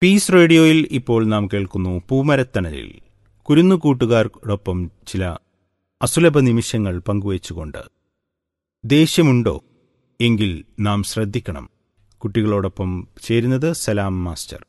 Piece റേഡിയോയിൽ ഇപ്പോൾ നാം കേൾക്കുന്നു പൂമരത്തണലിൽ കുരുന്നുകൂട്ടുകാരോടൊപ്പം ചില അസുലഭ നിമിഷങ്ങൾ പങ്കുവച്ചുകൊണ്ട് ദേഷ്യമുണ്ടോ എങ്കിൽ നാം ശ്രദ്ധിക്കണം കുട്ടികളോടൊപ്പം ചേരുന്നത് സലാം മാസ്റ്റർ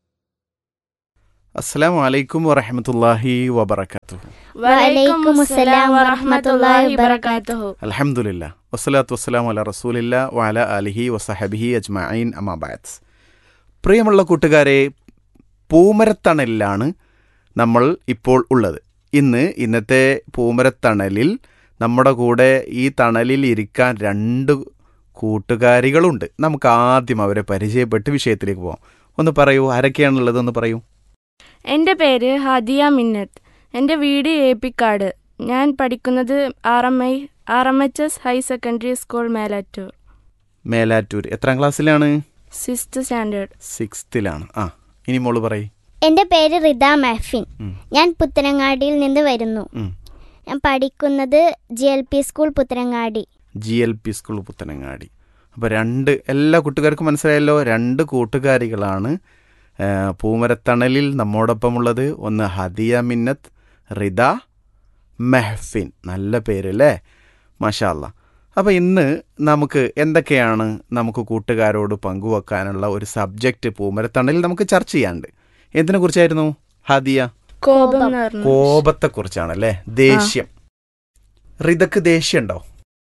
അസ്സലാം വലൈക്കും വറഹമത്തല്ലാഹി വബർക്കാത്തു വലൈക്കും അസ്സലാം വറഹ്മത്തുള്ളാഹി വബറകാതുഹു അലഹമുല്ല വസ്സലാത്തു വസ്സലാം അല റസൂലില്ല വഅല അലിഹി വസഹബിഹി അജ്മഈൻ അമാബാദ് പ്രിയമുള്ള കൂട്ടുകാരെ പൂമരത്തണലിലാണ് നമ്മൾ ഇപ്പോൾ ഉള്ളത് ഇന്ന് ഇന്നത്തെ പൂമരത്തണലിൽ നമ്മുടെ കൂടെ ഈ തണലിൽ ഇരിക്കാൻ രണ്ട് കൂട്ടുകാരികളുണ്ട് നമുക്ക് ആദ്യം അവരെ പരിചയപ്പെട്ട് വിഷയത്തിലേക്ക് പോകാം ഒന്ന് പറയൂ ആരൊക്കെയാണുള്ളത് ഒന്ന് പറയൂ എൻ്റെ പേര് ഹദിയ മിന്നത്ത് എൻ്റെ വീട് ഏപ്പിക്കാട് ഞാൻ പഠിക്കുന്നത് R M I R M H S higher secondary school Melattur Melattur എത്രാം ക്ലാസ്സിലാണ് സിക്സ്ത് സ്റ്റാൻഡേർഡ് സിക്സ്ത്തിലാണ് ആ ഇനി മോള് പറയ് എൻ്റെ പേര് റിദ മെഹ്ഫിൻ ഉം. ഞാൻ പുത്തനങ്ങാടിയിൽ നിന്ന് വരുന്നു ഉം. ഞാൻ പഠിക്കുന്നത് G L P school Puthanangadi G L P school Puthanangadi അപ്പോൾ രണ്ട് എല്ലാ കൂട്ടുകാർക്കും മനസ്സിലായല്ലോ രണ്ട് കൂട്ടുകാരികളാണ് ആ, പൂമരത്തണലിൽ നമ്മോടൊപ്പമുള്ളത് ഒന്ന് ഹദിയ മിന്നത്ത് റിദ മെഹ്ഫിൻ നല്ല പേര് അല്ലേ മാഷാല്ല അപ്പോൾ ഇന്ന് നമുക്ക് എന്തൊക്കെയാണ് നമുക്ക് കൂട്ടുകാരോട് പങ്കുവെക്കാനുള്ള ഒരു സബ്ജക്റ്റ് പൂമരത്തണലിൽ നമുക്ക് ചർച്ച ചെയ്യാനുണ്ട് എന്തിനെ കുറിച്ചായിരുന്നു ഹദിയ കോപം എന്ന് പറഞ്ഞു കോപത്തെക്കുറിച്ചാണല്ലേ ദേഷ്യം റിതക്ക് ദേഷ്യം ഉണ്ടോ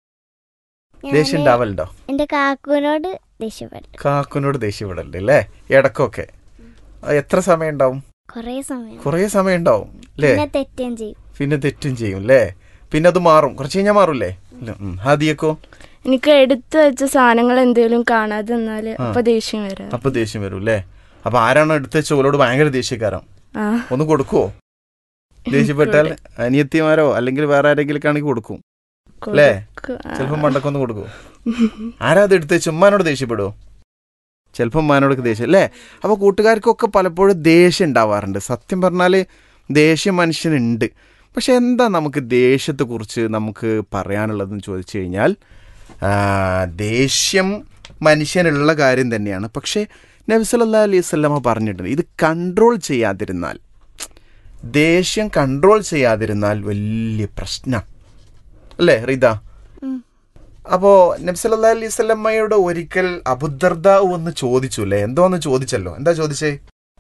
ദേഷ്യം ഞാൻ ഉണ്ടാവലുണ്ടോ എൻ്റെ കാക്കുവിനോട് ദേഷ്യപ്പെട്ടു കാക്കുനോട് ദേഷ്യപ്പെടലുണ്ട് അല്ലേ ഇടക്കൊക്കെ അത് എത്ര സമയം ഉണ്ടാവും കുറേ സമയം കുറേ സമയം ഉണ്ടാവും അല്ലേ പിന്നെ തെറ്റും ചെയ്യും പിന്നെ തെറ്റും ചെയ്യും അല്ലേ പിന്നെ അത് മാറും കുറച്ച് കഴിഞ്ഞാൽ മാറൂല്ലേ ഇല്ല. ഉം. ഹാദിയക്കോ എനിക്ക് എടുത്തു വെച്ച സാധനങ്ങൾ എന്തെങ്കിലും കാണാതെ നിന്നാല് ആ. അപ്പൊ ദേഷ്യം വരാം അപ്പൊ ദേഷ്യം വരും അല്ലേ അപ്പൊ ആരാണ് എടുത്ത ചോലോട് ഭയങ്കര ദേഷ്യക്കാരൻ ആ ഒന്ന് കൊടുക്കുവോ ദേഷ്യപ്പെട്ടാൽ അനിയത്തിമാരോ അല്ലെങ്കിൽ വേറെ ആരെങ്കിലും ആണെങ്കിൽ കൊടുക്കും അല്ലേ? കൊടുക്കും. ആ. ചിലപ്പം മണ്ടക്കൊന്ന് കൊടുക്കുവോ ആരാ അത് എടുത്ത് ചുമ്മാനോട് ദേഷ്യപ്പെടുവോ ചിലപ്പം മാനോടൊക്കെ ദേഷ്യം അല്ലേ അപ്പോൾ കൂട്ടുകാർക്കൊക്കെ പലപ്പോഴും ദേഷ്യം ഉണ്ടാവാറുണ്ട് സത്യം പറഞ്ഞാൽ ദേഷ്യം മനുഷ്യനുണ്ട് പക്ഷെ എന്താ നമുക്ക് ദേഷ്യത്തെക്കുറിച്ച് നമുക്ക് പറയാനുള്ളതെന്ന് ചോദിച്ചു കഴിഞ്ഞാൽ ആ, ദേഷ്യം മനുഷ്യനുള്ള കാര്യം തന്നെയാണ് പക്ഷേ നബി സല്ലല്ലാഹു അലൈഹി വസല്ലമ പറഞ്ഞിട്ടുണ്ട് ഇത് കൺട്രോൾ ചെയ്യാതിരുന്നാൽ ദേഷ്യം കൺട്രോൾ ചെയ്യാതിരുന്നാൽ വലിയ പ്രശ്നം അല്ലേ റീത ഉം. അപ്പോ നബ്സല്ലാ അലൈഹി സ്വലമ്മയോട് ഒരിക്കൽ അബുദർദാവ് ഒന്ന് ചോദിച്ചു അല്ലേ എന്തോ ഒന്ന് ചോദിച്ചല്ലോ എന്താ ചോദിച്ചേ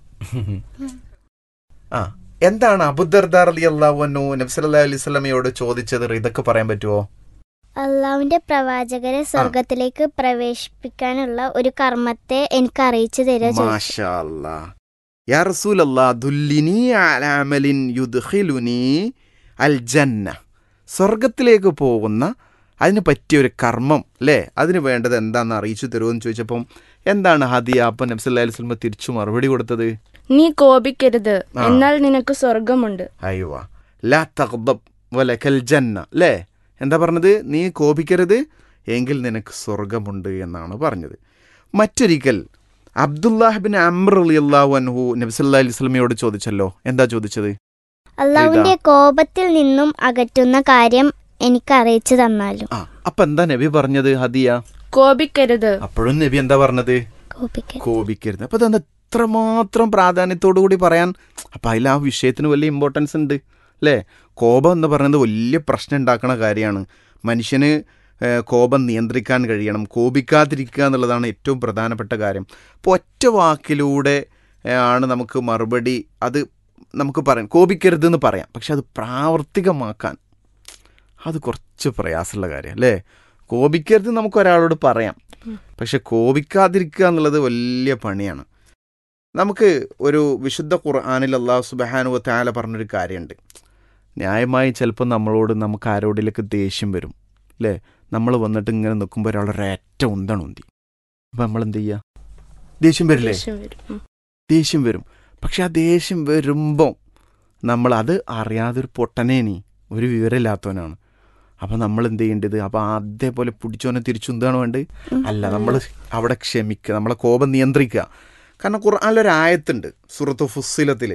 ആ എന്താണ് അബുദർദാർ അലി അള്ളാഹുനു നബ്സല്ലാ അലൈഹി സ്വലമയോട് ചോദിച്ചത് ഇതൊക്കെ പറയാൻ പറ്റുമോ അള്ളാഹുവിൻ്റെ പ്രവാചകരെ സ്വർഗത്തിലേക്ക് പ്രവേശിപ്പിക്കാനുള്ള ഒരു കർമ്മത്തെ എനിക്ക് അറിയിച്ചു തരുക ചോദിച്ചു മാഷാ അല്ലാ. യാ റസൂലല്ലാ, ദുല്ലിനി അലാ അമലിൻ യുദ്ഖിലുനി അൽ ജന്ന സ്വർഗത്തിലേക്ക് പോകുന്ന അതിന് പറ്റിയ ഒരു കർമ്മം അല്ലേ അതിന് വേണ്ടത് എന്താണെന്ന് അറിയിച്ചു തരുമെന്ന് ചോദിച്ചപ്പം എന്താണ് ഹദിയ അപ്പം നബ്സല്ലാ അലൈഹി സ്വലമ തിരിച്ചു മറുപടി കൊടുത്തത് നീ കോപിക്കരുത് ആ. എന്നാൽ നിനക്ക് സ്വർഗമുണ്ട് അയ്യോ ലാ തഗ്ദബ് വലക്കൽ ജന്ന അല്ലേ എന്താ പറഞ്ഞത് നീ കോപിക്കരുത് എങ്കിൽ നിനക്ക് സ്വർഗമുണ്ട് എന്നാണ് പറഞ്ഞത് മറ്റൊരിക്കൽ അബ്ദുല്ലാഹിബിൻ അമ്ര അലി അള്ളാഹു അൻഹു നബ്സല്ലാ അലൈഹി സ്വലമയോട് ചോദിച്ചല്ലോ എന്താ ചോദിച്ചത് അള്ളാഹുവിൻ്റെ കോപത്തിൽ നിന്നും അകറ്റുന്ന കാര്യം എനിക്ക് അറിയിച്ചു തന്നാലും ആ അപ്പൊ എന്താ നബി പറഞ്ഞത് ഹദിയ കോപിക്കരുത് അപ്പോഴും നബി എന്താ പറഞ്ഞത് കോപിക്കരുത് കോപിക്കരുത് അപ്പൊ അതെന്താ ഇത്രമാത്രം പ്രാധാന്യത്തോടു കൂടി പറയാൻ അപ്പൊ അതിൽ ആ വിഷയത്തിന് വലിയ ഇമ്പോർട്ടൻസ് ഉണ്ട് അല്ലേ കോപം എന്ന് പറയുന്നത് വലിയ പ്രശ്നം ഉണ്ടാക്കുന്ന കാര്യമാണ് മനുഷ്യന് ഏഹ്, കോപം നിയന്ത്രിക്കാൻ കഴിയണം കോപിക്കാതിരിക്കുക എന്നുള്ളതാണ് ഏറ്റവും പ്രധാനപ്പെട്ട കാര്യം അപ്പോൾ ഒറ്റ വാക്കിലൂടെ ഏഹ്, ആണ് നമുക്ക് മറുപടി അത് നമുക്ക് പറയാം കോപിക്കരുതെന്ന് പറയാം പക്ഷെ അത് പ്രാവർത്തികമാക്കാൻ അത് കുറച്ച് പ്രയാസമുള്ള കാര്യം അല്ലേ കോപിക്കരുത് നമുക്ക് ഒരാളോട് പറയാം പക്ഷെ കോപിക്കാതിരിക്കുക എന്നുള്ളത് വലിയ പണിയാണ് നമുക്ക് ഒരു വിശുദ്ധ ഖുർആാനിൽ അള്ളാഹു സുബഹാനു താല പറഞ്ഞൊരു കാര്യമുണ്ട് ന്യായമായി ചിലപ്പോൾ നമ്മളോട് നമുക്ക് ആരോടിലൊക്കെ ദേഷ്യം വരും അല്ലേ നമ്മൾ വന്നിട്ട് ഇങ്ങനെ നിൽക്കുമ്പോൾ ഒരാളുടെ ഒരേറ്റ ഉന്താണ് ഉന്തി അപ്പം നമ്മൾ എന്ത് ചെയ്യുക ദേഷ്യം വരില്ലേ ദേഷ്യം വരും ഉം. ദേഷ്യം വരും പക്ഷെ ആ ദേഷ്യം വരുമ്പോൾ നമ്മൾ അത് അറിയാതൊരു പൊട്ടനേനി ഒരു വിവരമില്ലാത്തവനാണ് അപ്പം നമ്മൾ എന്ത് ചെയ്യേണ്ടത് അപ്പം അതേപോലെ പിടിച്ചോനെ തിരിച്ചുന്താണ് വേണ്ടത് അല്ല നമ്മൾ അവിടെ ക്ഷമിക്കുക നമ്മളെ കോപം നിയന്ത്രിക്കുക കാരണം ഖുർആനിലൊരു ആയത്തുണ്ട് സുറത്ത് ഫുസ്സിലത്തിൽ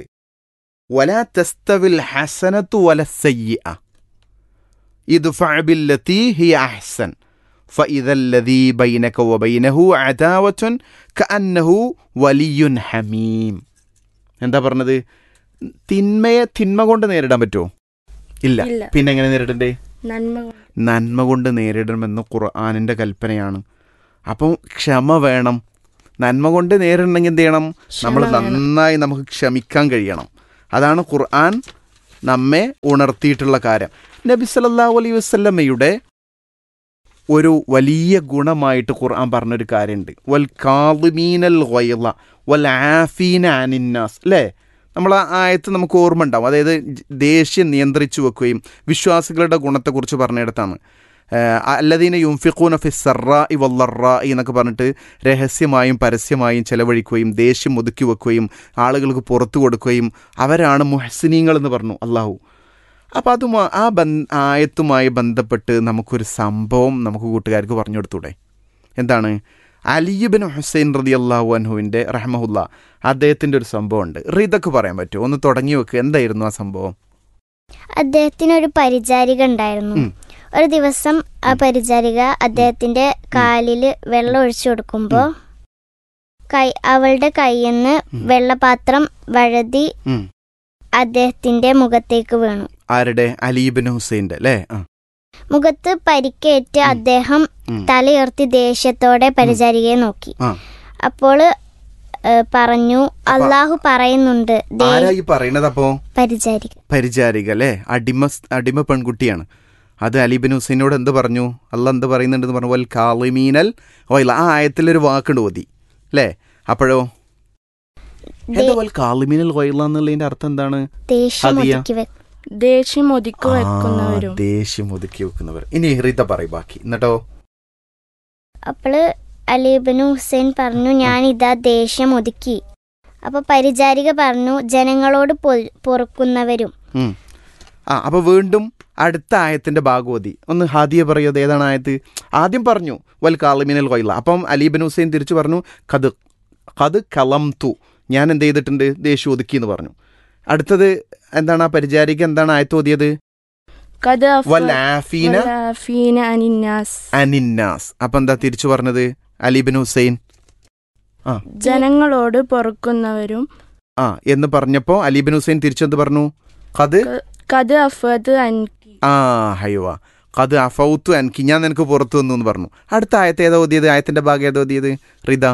വല തെസ്തവിൽ ഹസനത്തു വല സയ്യ ഇത് ഫഅബില്ലത്തി ഹി അഹ്സൻ ഫഇദല്ലദീ ബൈനക വബൈനഹു അദാവത്തുൻ കഅന്നഹു വലിയുൻ ഹമീം എന്താ പറഞ്ഞത് തിന്മയെ തിന്മ കൊണ്ട് നേരിടാൻ പറ്റുമോ ഇല്ല ഇല്ല. പിന്നെ എങ്ങനെ നേരിടണ്ടേ നന്മ കൊണ്ട്. നന്മ കൊണ്ട് നേരിടണമെന്ന് ഖുർആാനിൻ്റെ കൽപ്പനയാണ് അപ്പം ക്ഷമ വേണം നന്മ കൊണ്ട് നേരിടണമെങ്കിൽ എന്ത് ചെയ്യണം നമ്മൾ നന്നായി നമുക്ക് ക്ഷമിക്കാൻ കഴിയണം അതാണ് ഖുർആൻ നമ്മെ ഉണർത്തിയിട്ടുള്ള കാര്യം നബി സല്ലല്ലാഹു അലൈഹി വസല്ലമയുടെ ഒരു വലിയ ഗുണമായിട്ട് ഖുർആൻ പറഞ്ഞൊരു കാര്യമുണ്ട് വൽ കാളിമീനൽ ഗൈള വൽ ആഫീന അനിന്നാസ് അല്ലേ നമ്മൾ ആ ആയത്ത് നമുക്ക് ഓർമ്മ ഉണ്ടാവും അതായത് ജ- ദേഷ്യം നിയന്ത്രിച്ചു വെക്കുകയും വിശ്വാസികളുടെ ഗുണത്തെക്കുറിച്ച് പറഞ്ഞിടത്താണ് അല്ലദീന യുംഫിഖൂന ഫി സറാ ഇ വല്ലറാ എന്നൊക്കെ പറഞ്ഞിട്ട് രഹസ്യമായും പരസ്യമായും ചെലവഴിക്കുകയും ദേഷ്യം ഒതുക്കി വെക്കുകയും ആളുകൾക്ക് പുറത്തു കൊടുക്കുകയും അവരാണ് മുഹസിനീങ്ങൾ എന്ന് പറഞ്ഞു അള്ളാഹു അപ്പോൾ അതുമാ ആ ബന് ആയത്തുമായി ബന്ധപ്പെട്ട് നമുക്കൊരു സംഭവം നമുക്ക് കൂട്ടുകാർക്ക് പറഞ്ഞു കൊടുത്തൂടെ എന്താണ് അലിയുബിൻ ഹുസൈൻ റതി അള്ളാഹു അൻഹുവിൻ്റെ റഹ്മഹുല്ല അദ്ദേഹത്തിൻ്റെ ഒരു സംഭവം ഉണ്ട് റിതൊക്കെ പറയാൻ പറ്റുമോ ഒന്ന് തുടങ്ങി വെക്കുക എന്തായിരുന്നു ആ സംഭവം അദ്ദേഹത്തിന് ഒരു പരിചാരിക ഉണ്ടായിരുന്നു ഉം. ഒരു ദിവസം ആ പരിചാരിക അദ്ദേഹത്തിന്റെ കാലില് വെള്ളം ഒഴിച്ചു കൊടുക്കുമ്പോ കൈ അവളുടെ കയ്യിൽ നിന്ന് ഉം. വെള്ളപാത്രം വഴുതി ഉം. അദ്ദേഹത്തിന്റെ മുഖത്തേക്ക് വീണു ആരുടെ അലീബിൻ ഹുസൈൻ്റെ അല്ലേ ആ മുഖത്ത് പരിക്കേറ്റ് ഉം. അദ്ദേഹം ഉം. തലയുയർത്തി ദേഷ്യത്തോടെ പരിചാരികയെ നോക്കി ആ. അപ്പോൾ പറഞ്ഞു അള്ളാഹു പറയുന്നുണ്ട് ദേ ആരാ ഈ പറയണത് അപ്പോൾ പരിചാരിക പരിചാരിക അല്ലേ അടിമ അടിമ പെൺകുട്ടിയാണ് അത് അലിബിൻ ഹുസൈനോട് എന്ത് പറഞ്ഞു അല്ല എന്ത് പറയുന്നുണ്ടെന്ന് പറഞ്ഞു വൽ കാളിമീനൽ ഓയില്ല ആ ആയത്തിലൊരു വാക്കുണ്ട് ഓതി അല്ലേ അപ്പോഴോ എന്താ വൽ കാളിമീനൽ ഓയില്ല എന്നുള്ളതിന്റെ അർത്ഥം എന്താണ് ദേഷ്യം ഹദിയ. ഒതുക്കി വെക്കും ദേഷ്യം ഒതുക്കി വെക്കുന്നവരും ആ, ദേഷ്യം ഒതുക്കി വെക്കുന്നവർ ഇനി ഹൃത പറയും ബാക്കി എന്നിട്ടോ അപ്പോൾ അലീബിന് ഹുസൈൻ പറഞ്ഞു ഞാൻ ഇതാ ദേഷ്യം ഒതുക്കി അപ്പൊ പരിചാരിക പറഞ്ഞു ജനങ്ങളോട് പൊ- പൊറുക്കുന്നവരും ഉം. ആ അപ്പൊ വീണ്ടും അടുത്ത ആയത്തിന്റെ ഭാഗവതി ഒന്ന് ഹാദിയ പറയത് ഏതാണ് ആയത്ത് ആദ്യം പറഞ്ഞു വൽ കാളിമിനൽ കൊയില്ല അപ്പം അലീബിൻ ഹുസൈൻ തിരിച്ചു പറഞ്ഞു കത് കത് കളം തു ഞാൻ എന്ത് ചെയ്തിട്ടുണ്ട് ദേഷ്യം ഒതുക്കി എന്ന് പറഞ്ഞു അടുത്തത് എന്താണ് ആ പരിചാരിക എന്താണ് ആയത്ത് ഓതിയത് കത് വൽ ആഫീന ഫീന അനിന്നാസ് അനിന്നാസ് അപ്പൊ എന്താ തിരിച്ചു പറഞ്ഞത് അലീബിൻ ഹുസൈൻ ജനങ്ങളോട് പൊറുക്കുന്നവരും ആ എന്ന് പറഞ്ഞപ്പോ അലീബിൻ ഹുസൈൻ തിരിച്ചെന്ത് പറഞ്ഞു കത് കത് അഫത് അൻകി ആ ഹൈവ കത് അഫൗത്തു എനിക്ക് ഞാൻ നിനക്ക് പുറത്തു വന്നു എന്ന് പറഞ്ഞു അടുത്ത ആയത്ത് ഏതാ ഓതിയത് ആയത്തിന്റെ ഭാഗം ഏതാ ഓതിയത് റിത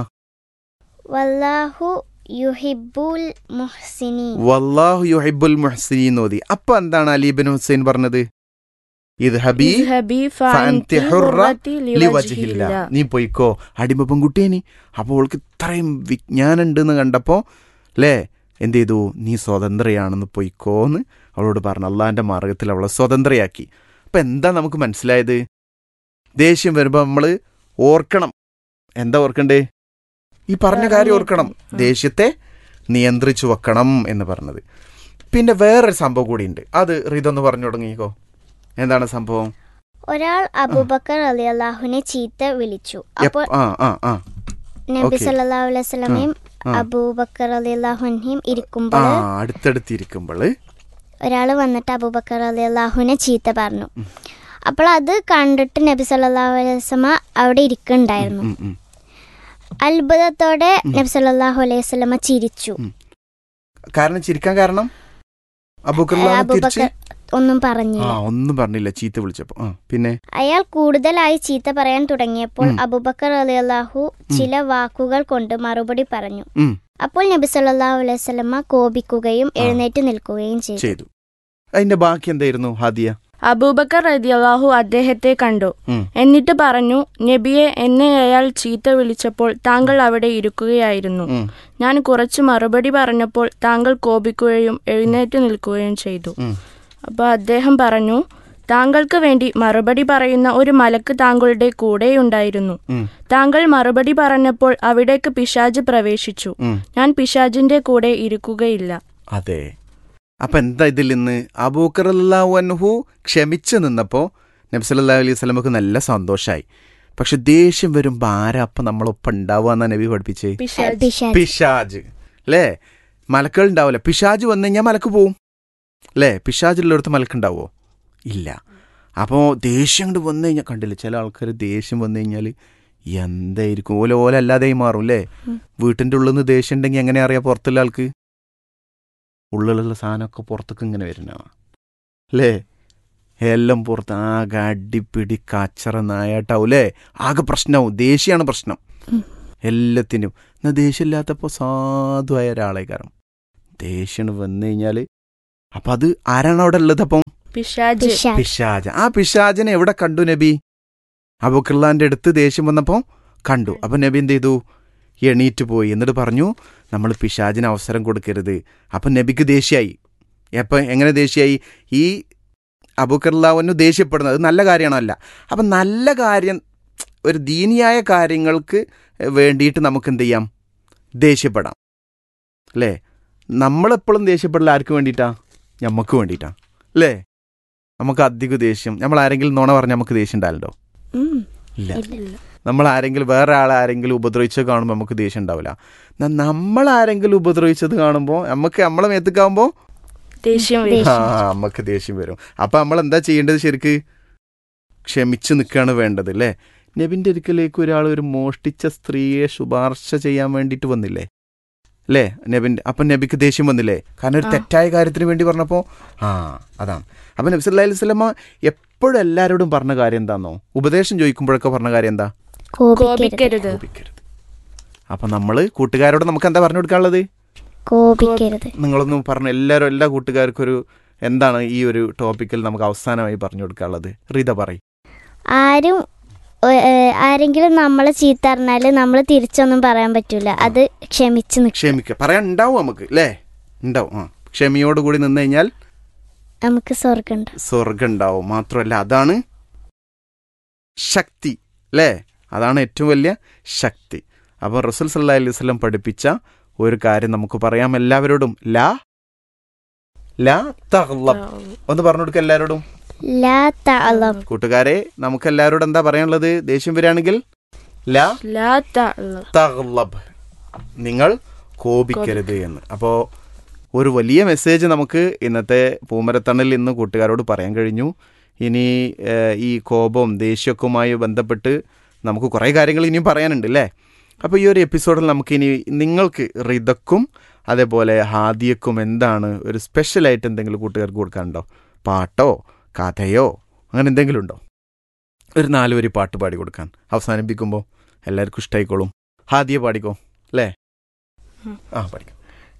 വല്ലാഹു യുഹിബുൽ മുഹ്സിനി വല്ലാഹു യുഹിബുൽ മുഹ്സിനീൻ ഓതി അപ്പൊ എന്താണ് അലീബിൻ ഹുസൈൻ പറഞ്ഞത് ഇത് ഹബി ഇദ്ഹബി ഫഅൻതി ഫഅൻതി ഹുർറ ഹുർറത്തി ലിവജ്ഹില്ല ലിവജ്ഹില്ല. നീ പോയിക്കോ അടിമ പെൺകുട്ടിയേനി അപ്പോൾ അവൾക്ക് ഇത്രയും വിജ്ഞാനം ഉണ്ടെന്ന് കണ്ടപ്പോൾ അല്ലേ എന്ത് ചെയ്തു നീ സ്വതന്ത്രയാണെന്ന് പോയിക്കോന്ന് അവളോട് പറഞ്ഞു അള്ളാഹിൻ്റെ മാർഗത്തിൽ അവളെ സ്വതന്ത്രയാക്കി അപ്പം എന്താ നമുക്ക് മനസ്സിലായത് ദേഷ്യം വരുമ്പോൾ നമ്മൾ ഓർക്കണം എന്താ ഓർക്കണ്ടേ ഈ പറഞ്ഞ കാര്യം ഓർക്കണം ദേഷ്യത്തെ നിയന്ത്രിച്ചു വെക്കണം എന്ന് പറഞ്ഞത് പിന്നെ വേറൊരു സംഭവം കൂടിയുണ്ട് അത് റിതൊന്ന് പറഞ്ഞു തുടങ്ങിക്കോ എന്താണ് സംഭവം ഒരാൾ അബൂബക്കർ അലി അള്ളാഹുവിനെ ചീത്ത വിളിച്ചു അപ്പോൾ എപ്പ- ആ ആ ആ നബി ഓക്കേ. സല്ലല്ലാഹു അലൈഹി വസല്ലമയും ആ. അബൂബക്കർ അലി അള്ളാഹുനെയും ആ ഇരിക്കുമ്പോൾ അടുത്തടുത്തിരിക്കുമ്പോൾ ഒരാൾ വന്നിട്ട് അബൂബക്കർ അലി അള്ളാഹുവിനെ ചീത്ത പറഞ്ഞു അപ്പോൾ അത് കണ്ടിട്ട് നബി സല്ലല്ലാഹു അലൈഹി വസല്ലമ അവിടെ ഇരിക്കുന്നുണ്ടായിരുന്നു അത്ഭുതത്തോടെ നബി സല്ലല്ലാഹു അലൈഹി വസല്ലമ ചിരിച്ചു കാരണം ചിരിക്കാൻ കാരണം അബൂക്കറിലാണ് തിരിച്ച് അബൂബക്കർ ഒന്നും ആ പറഞ്ഞില്ല ഒന്നും പറഞ്ഞില്ല ചീത്ത വിളിച്ചപ്പോ ആ പിന്നെ അയാൾ കൂടുതലായി ചീത്ത പറയാൻ തുടങ്ങിയപ്പോൾ ഉം. അബൂബക്കർ അലി അള്ളാഹു ചില വാക്കുകൾ കൊണ്ട് മറുപടി പറഞ്ഞു ഉം. അപ്പോൾ നബി സല്ലല്ലാഹു അലൈഹി വസല്ലമ കോപിക്കുകയും എഴുന്നേറ്റ് നിൽക്കുകയും ചെയ്തു ചെയ്തു അതിന്റെ ബാക്കി എന്തായിരുന്നു ഹാദിയ അബൂബക്കർ റളിയല്ലാഹു അദ്ദേഹത്തെ കണ്ടു ഉം. എന്നിട്ട് പറഞ്ഞു നബിയെ എന്നെ അയാൾ ചീത്ത വിളിച്ചപ്പോൾ താങ്കൾ അവിടെ ഇരിക്കുകയായിരുന്നു ഉം, ഞാൻ കുറച്ച് മറുപടി പറഞ്ഞപ്പോൾ താങ്കൾ കോപിക്കുകയും എഴുന്നേറ്റ് നിൽക്കുകയും ചെയ്തു ഉം. അപ്പോൾ അദ്ദേഹം പറഞ്ഞു താങ്കൾക്ക് വേണ്ടി മറുപടി പറയുന്ന ഒരു മലക്ക് താങ്കളുടെ കൂടെയുണ്ടായിരുന്നു ഉം, താങ്കൾ മറുപടി പറഞ്ഞപ്പോൾ അവിടേക്ക് പിശാജ് പ്രവേശിച്ചു ഉം. ഞാൻ പിശാജിന്റെ കൂടെ ഇരിക്കുകയില്ല അതെ അപ്പൊ എന്താ ഇതിൽ നിന്ന് അബൂക്കർ അൻഹു ക്ഷമിച്ചു നിന്നപ്പോ നബ്സല്ലാ അലൈഹി സ്വലമക്ക് നല്ല സന്തോഷായി പക്ഷെ ദേഷ്യം വരുമ്പോ ആരാ അപ്പൊ നമ്മളൊപ്പം ഉണ്ടാവുക എന്നാ നബി പഠിപ്പിച്ചേ പിശാജ് പിശാച്. പിശാജ് അല്ലേ മലക്കൾ ഉണ്ടാവില്ല പിശാജ് വന്നു കഴിഞ്ഞാൽ മലക്ക് പോവും അല്ലേ പിശാജുള്ളിടത്ത് മലക്കുണ്ടാവോ ഇല്ല അപ്പോൾ ദേഷ്യം കൊണ്ട് വന്നു കഴിഞ്ഞാൽ കണ്ടില്ല ചില ആൾക്കാർ ദേഷ്യം വന്നു കഴിഞ്ഞാൽ എന്തായിരിക്കും ഓല ഓല അല്ലാതെയും മാറും അല്ലേ വീട്ടിൻ്റെ ഉള്ളിൽ നിന്ന് ദേഷ്യം ഉണ്ടെങ്കിൽ എങ്ങനെ അറിയാം പുറത്തുള്ള ആൾക്ക് ഉള്ളിലുള്ള സാധനമൊക്കെ പുറത്തേക്ക് ഇങ്ങനെ വരുന്ന അല്ലേ എല്ലാം പുറത്ത് ആകെ അടിപ്പിടി കച്ചറ നായാട്ടാവും അല്ലേ ആകെ പ്രശ്നമാവും ദേഷ്യമാണ് പ്രശ്നം ഉം. എല്ലാത്തിനും എന്നാൽ ദേഷ്യമില്ലാത്തപ്പോൾ സാധുവായ ഒരാളെ കാരണം ദേഷ്യം വന്നു കഴിഞ്ഞാൽ അപ്പം അത് ആരാണ് അവിടെ ഉള്ളത് അപ്പം പിശാജ് പിശാച്. പിശാജ് ആ പിശാജിനെ എവിടെ കണ്ടു നബി അബുക്കർലാന്റെ അടുത്ത് ദേഷ്യം വന്നപ്പോൾ കണ്ടു അപ്പൊ നബി എന്ത് ചെയ്തു എണീറ്റ് പോയി എന്നിട്ട് പറഞ്ഞു നമ്മൾ പിശാജിന് അവസരം കൊടുക്കരുത് അപ്പൊ നബിക്ക് ദേഷ്യായി എപ്പം എങ്ങനെ ദേഷ്യായി ഈ അബുക്കർലാവന് ദേഷ്യപ്പെടുന്നത് അത് നല്ല കാര്യമാണല്ല അപ്പം നല്ല കാര്യം ഒരു ദീനിയായ കാര്യങ്ങൾക്ക് വേണ്ടിയിട്ട് നമുക്ക് എന്ത് ചെയ്യാം ദേഷ്യപ്പെടാം അല്ലേ നമ്മളെപ്പോഴും ദേഷ്യപ്പെടില്ല ആർക്ക് വേണ്ടിയിട്ടാ നമുക്ക് വേണ്ടിയിട്ടാ അല്ലേ നമുക്ക് അധികം ദേഷ്യം നമ്മൾ ആരെങ്കിലും നുണ പറഞ്ഞാൽ നമുക്ക് ദേഷ്യം ഉണ്ടാവലുണ്ടോ ഉം. ഇല്ല ഇല്ല. നമ്മൾ ആരെങ്കിലും വേറെ ആളെ ആരെങ്കിലും ഉപദ്രവിച്ചത് കാണുമ്പോൾ നമുക്ക് ദേഷ്യം ഉണ്ടാവില്ല എന്നാ നമ്മൾ ആരെങ്കിലും ഉപദ്രവിച്ചത് കാണുമ്പോൾ നമുക്ക് നമ്മളെ മേത്തക്കാവുമ്പോൾ ദേഷ്യം വരും ആ നമുക്ക് ദേഷ്യം വരും അപ്പം നമ്മൾ എന്താ ചെയ്യേണ്ടത് ശരിക്ക് ക്ഷമിച്ച് നിൽക്കുകയാണ് വേണ്ടത് അല്ലേ നബിൻ്റെ ഒരിക്കലേക്ക് ഒരാൾ ഒരു മോഷ്ടിച്ച സ്ത്രീയെ ശുപാർശ ചെയ്യാൻ വേണ്ടിയിട്ട് വന്നില്ലേ അല്ലേ നബിൻ്റെ അപ്പം നബിക്ക് ദേഷ്യം വന്നില്ലേ കാരണം ഒരു ആ. തെറ്റായ കാര്യത്തിന് വേണ്ടി പറഞ്ഞപ്പോൾ ആ അതാണ് അപ്പം നബി സല്ലല്ലാഹു അലൈഹി വസല്ലമ എപ്പോഴും എല്ലാവരോടും പറഞ്ഞ കാര്യം എന്താണെന്നോ ഉപദേശം ചോദിക്കുമ്പോഴൊക്കെ പറഞ്ഞ കാര്യം എന്താ കോപിക്കരുത് കോപിക്കരുത് കോപിക്കരുത് അപ്പം നമ്മൾ കൂട്ടുകാരോട് നമുക്ക് എന്താ പറഞ്ഞു കൊടുക്കാനുള്ളത് കോപിക്കരുത് നിങ്ങളൊന്നും പറഞ്ഞ എല്ലാവരും എല്ലാ കൂട്ടുകാർക്കും ഒരു എന്താണ് ഈ ഒരു ടോപ്പിക്കിൽ നമുക്ക് അവസാനമായി പറഞ്ഞു കൊടുക്കാനുള്ളത് റീത പറയും ആരും ഒ- ഏ, ആരെങ്കിലും നമ്മളെ ചീത്ത പറഞ്ഞാൽ നമ്മൾ തിരിച്ചൊന്നും പറയാൻ പറ്റൂല അത് ക്ഷമിച്ച് നിൽക്കും ക്ഷമിക്കുക പറയാൻ ഉണ്ടാവും നമുക്ക് അല്ലേ ഉണ്ടാവും ആ ക്ഷമയോടുകൂടി നിന്ന് കഴിഞ്ഞാൽ നമുക്ക് സ്വർഗമുണ്ട് സ്വർഗം ഉണ്ടാവും മാത്രമല്ല അതാണ് ശക്തി അല്ലേ അതാണ് ഏറ്റവും വലിയ ശക്തി അപ്പോൾ റസൂൽ സല്ലാ അലൈഹി വസല്ലം പഠിപ്പിച്ച ഒരു കാര്യം നമുക്ക് പറയാം എല്ലാവരോടും ലാ ലാ തഗ്ളബ് ഒന്ന് പറഞ്ഞു കൊടുക്കുക എല്ലാവരോടും ലാ തഅലം കൂട്ടുകാരെ നമുക്ക് എല്ലാവരോടും എന്താ പറയാനുള്ളത് ദേഷ്യം വരികയാണെങ്കിൽ ലാ ലാ തഅലം. തഗ്ളബ് നിങ്ങൾ കോപിക്കരുത് എന്ന് അപ്പോൾ ഒരു വലിയ മെസ്സേജ് നമുക്ക് ഇന്നത്തെ പൂമരത്തണലിൽ ഇന്ന് കൂട്ടുകാരോട് പറയാൻ കഴിഞ്ഞു ഇനി ഏഹ്, ഈ കോപവും ദേഷ്യമൊക്കെയുമായി ബന്ധപ്പെട്ട് നമുക്ക് കുറേ കാര്യങ്ങൾ ഇനിയും പറയാനുണ്ട് അല്ലേ അപ്പോൾ ഈ ഒരു എപ്പിസോഡിൽ നമുക്കിനി നിങ്ങൾക്ക് റിതക്കും അതേപോലെ ഹാദിയക്കും എന്താണ് ഒരു സ്പെഷ്യലായിട്ട് എന്തെങ്കിലും കൂട്ടുകാർക്ക് കൊടുക്കാനുണ്ടോ പാട്ടോ കഥയോ അങ്ങനെ എന്തെങ്കിലും ഉണ്ടോ ഒരു നാല് വരി പാട്ട് പാടി കൊടുക്കാൻ അവസാനിപ്പിക്കുമ്പോൾ എല്ലാവർക്കും ഇഷ്ടമായിക്കോളും ഹാദിയ പാടിക്കോ അല്ലേ ഉം. ആ പഠിക്കും